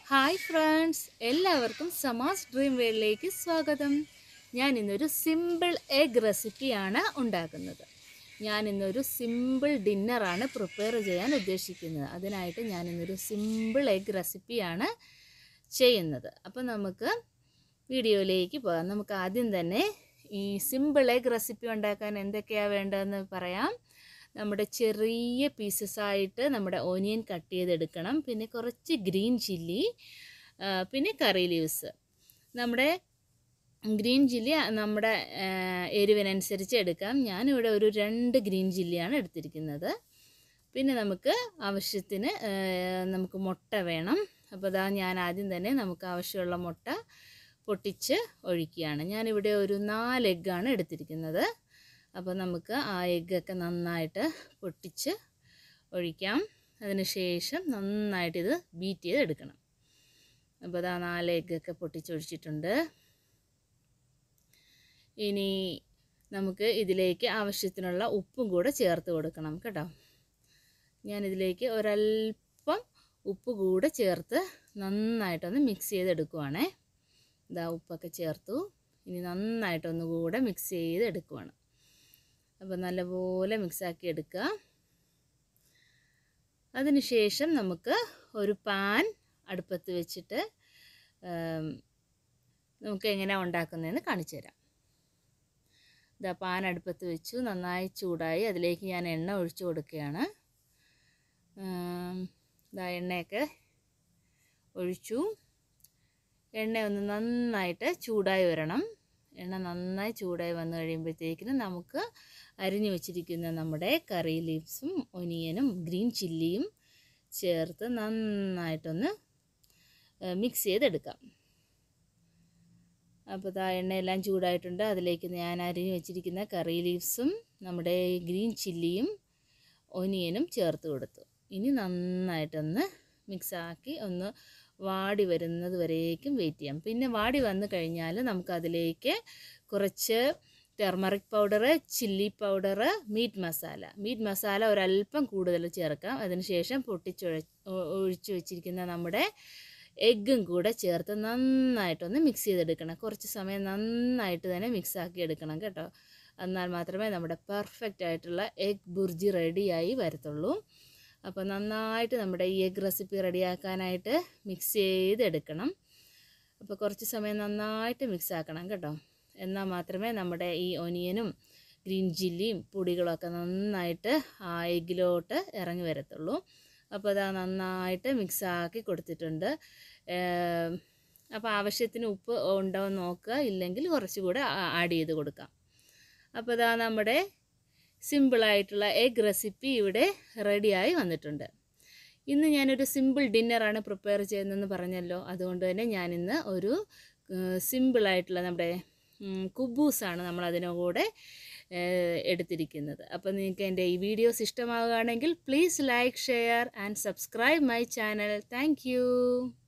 hi friends എല്ലാവർക്കും സമാസ് dream വേൾഡിലേക്ക് സ്വാഗതം ഞാൻ ഇന്നൊരു സിമ്പിൾ എഗ് റെസിപ്പിയാണ് ഉണ്ടാക്കുന്നത് ഞാൻ ഇന്നൊരു സിമ്പിൾ ഡിന്നറാണ് പ്രിപ്പയർ ചെയ്യാൻ ഉദ്ദേശിക്കുന്നത് അതിനായിട്ട് ഞാൻ ഇന്നൊരു സിമ്പിൾ എഗ് റെസിപ്പിയാണ് ചെയ്യുന്നത് അപ്പോൾ നമുക്ക് വീഡിയോയിലേക്ക് പോകാം നമുക്ക് ആദ്യം തന്നെ ഈ സിമ്പിൾ എഗ് റെസിപ്പി ഉണ്ടാക്കാൻ എന്തൊക്കെയാണ് വേണ്ടതെന്ന് പറയാം നമ്മുടെ ചെറിയ പീസസ് ആയിട്ട് നമ്മുടെ ഓനിയൻ കട്ട് ചെയ്തെടുക്കണം പിന്നെ കുറച്ച് ഗ്രീൻ ചില്ലി പിന്നെ കറി ലീവ്സ് നമ്മുടെ ഗ്രീൻ ചില്ലി നമ്മുടെ ആ, എരിവിനനുസരിച്ച് എടുക്കാം ഞാനിവിടെ ഒരു രണ്ട് ഗ്രീൻ ചില്ലിയാണ് എടുത്തിരിക്കുന്നത് പിന്നെ നമുക്ക് ആവശ്യത്തിന് ആ, നമുക്ക് മുട്ട വേണം അപ്പോൾ ഇതാ ഞാൻ ആദ്യം തന്നെ നമുക്ക് ആവശ്യമുള്ള മുട്ട പൊട്ടിച്ച് ഒഴിക്കുകയാണ് ഞാനിവിടെ ഒരു നാല് എഗ്ഗാണ് എടുത്തിരിക്കുന്നത് അപ്പോൾ നമുക്ക് ആ എഗ്ഗൊക്കെ നന്നായിട്ട് പൊട്ടിച്ച് ഒഴിക്കാം അതിന് ശേഷം നന്നായിട്ട് ഇത് ബീറ്റ് ചെയ്ത് എടുക്കണം അപ്പോൾ അതാ നാല് എഗ്ഗൊക്കെ പൊട്ടിച്ചൊഴിച്ചിട്ടുണ്ട് ഇനി നമുക്ക് ഇതിലേക്ക് ആവശ്യത്തിനുള്ള ഉപ്പും കൂടെ ചേർത്ത് കൊടുക്കണം കേട്ടോ ഞാനിതിലേക്ക് ഒരല്പം ഉപ്പ് കൂടെ ചേർത്ത് നന്നായിട്ടൊന്ന് മിക്സ് ചെയ്തെടുക്കുവാണേ ഇതാ ഉപ്പൊക്കെ ചേർത്തു ഇനി നന്നായിട്ടൊന്ന് കൂടെ മിക്സ് ചെയ്ത് എടുക്കുവാണ് അപ്പോൾ നല്ലപോലെ മിക്സാക്കി എടുക്കുക അതിനുശേഷം നമുക്ക് ഒരു പാൻ അടുപ്പത്ത് വെച്ചിട്ട് ആം, നമുക്ക് എങ്ങനെയാണ് ഉണ്ടാക്കുന്നതെന്ന് കാണിച്ചു തരാം ഇതാ പാൻ അടുപ്പത്ത് വെച്ചു നന്നായി ചൂടായി അതിലേക്ക് ഞാൻ എണ്ണ ഒഴിച്ചു കൊടുക്കുകയാണ് ആം, ഇതാ എണ്ണയൊക്കെ ഒഴിച്ചു എണ്ണ ഒന്ന് നന്നായിട്ട് ചൂടായി വരണം എണ്ണ നന്നായി ചൂടായി വന്നു കഴിയുമ്പോഴത്തേക്കിനും നമുക്ക് അരിഞ്ഞു വെച്ചിരിക്കുന്ന നമ്മുടെ കറി ലീവ്സും ഒനിയനും ഗ്രീൻ ചില്ലിയും ചേർത്ത് നന്നായിട്ടൊന്ന് മിക്സ് ചെയ്തെടുക്കാം അപ്പോൾ ആ എണ്ണയെല്ലാം ചൂടായിട്ടുണ്ട് അതിലേക്ക് ഞാൻ അരിഞ്ഞു വെച്ചിരിക്കുന്ന കറി ലീവ്സും നമ്മുടെ ഗ്രീൻ ചില്ലിയും ഒനിയനും ചേർത്ത് കൊടുത്തു ഇനി നന്നായിട്ടൊന്ന് മിക്സാക്കി ഒന്ന് വാടി വരുന്നത് വരേക്കും വെയിറ്റ് ചെയ്യാം പിന്നെ വാടി വന്നു കഴിഞ്ഞാൽ നമുക്കതിലേക്ക് കുറച്ച് turmeric powder chilli powder meat masala meat masala ഒരല്പം കൂടുതൽ ചേർക്കാം അതിനുശേഷം പൊട്ടിച്ചൊഴ ഒ- ഒഴിച്ച് വെച്ചിരിക്കുന്ന നമ്മുടെ എഗ്ഗും കൂടെ ചേർത്ത് നന്നായിട്ടൊന്ന് മിക്സ് ചെയ്തെടുക്കണം കുറച്ച് സമയം നന്നായിട്ട് തന്നെ മിക്സ് ആക്കി എടുക്കണം കേട്ടോ എന്നാൽ മാത്രമേ നമ്മുടെ പെർഫെക്റ്റ് ആയിട്ടുള്ള എഗ് ബുർജി റെഡിയായി വരത്തുള്ളൂ അപ്പോൾ നന്നായിട്ട് നമ്മുടെ ഈ എഗ് റെസിപ്പി റെഡിയാക്കാനായിട്ട് മിക്സ് ചെയ്തെടുക്കണം അപ്പോൾ കുറച്ച് സമയം നന്നായിട്ട് മിക്സ് ആക്കണം കേട്ടോ എന്നാൽ മാത്രമേ നമ്മുടെ ഈ ഒനിയനും ഗ്രീൻ ചില്ലിയും പൊടികളൊക്കെ നന്നായിട്ട് ആ എഗ്ഗിലോട്ട് ഇറങ്ങി വരത്തുള്ളൂ അപ്പോൾ അതാ നന്നായിട്ട് മിക്സ് ആക്കി കൊടുത്തിട്ടുണ്ട് ഏം, അപ്പോൾ ആവശ്യത്തിന് ഉപ്പ് ഉണ്ടോ എന്ന് നോക്കുക ഇല്ലെങ്കിൽ കുറച്ചുകൂടെ ആഡ് ചെയ്ത് കൊടുക്കാം അപ്പോൾ ഇതാ നമ്മുടെ സിമ്പിളായിട്ടുള്ള എഗ് റെസിപ്പി ഇവിടെ റെഡിയായി വന്നിട്ടുണ്ട് ഇന്ന് ഞാനൊരു സിമ്പിൾ ഡിന്നറാണ് പ്രിപ്പയർ ചെയ്യുന്നതെന്ന് പറഞ്ഞല്ലോ അതുകൊണ്ട് തന്നെ ഞാനിന്ന് ഒരു സിമ്പിളായിട്ടുള്ള നമ്മുടെ ഉം, കുബൂസാണ് നമ്മൾ അതിൻ്റെ കൂടെ ഏഹ്, എടുത്തിരിക്കുന്നത് അപ്പോൾ നിങ്ങൾക്ക് എൻ്റെ ഈ വീഡിയോസ് ഇഷ്ടമാവുകയാണെങ്കിൽ please like share and subscribe my channel thank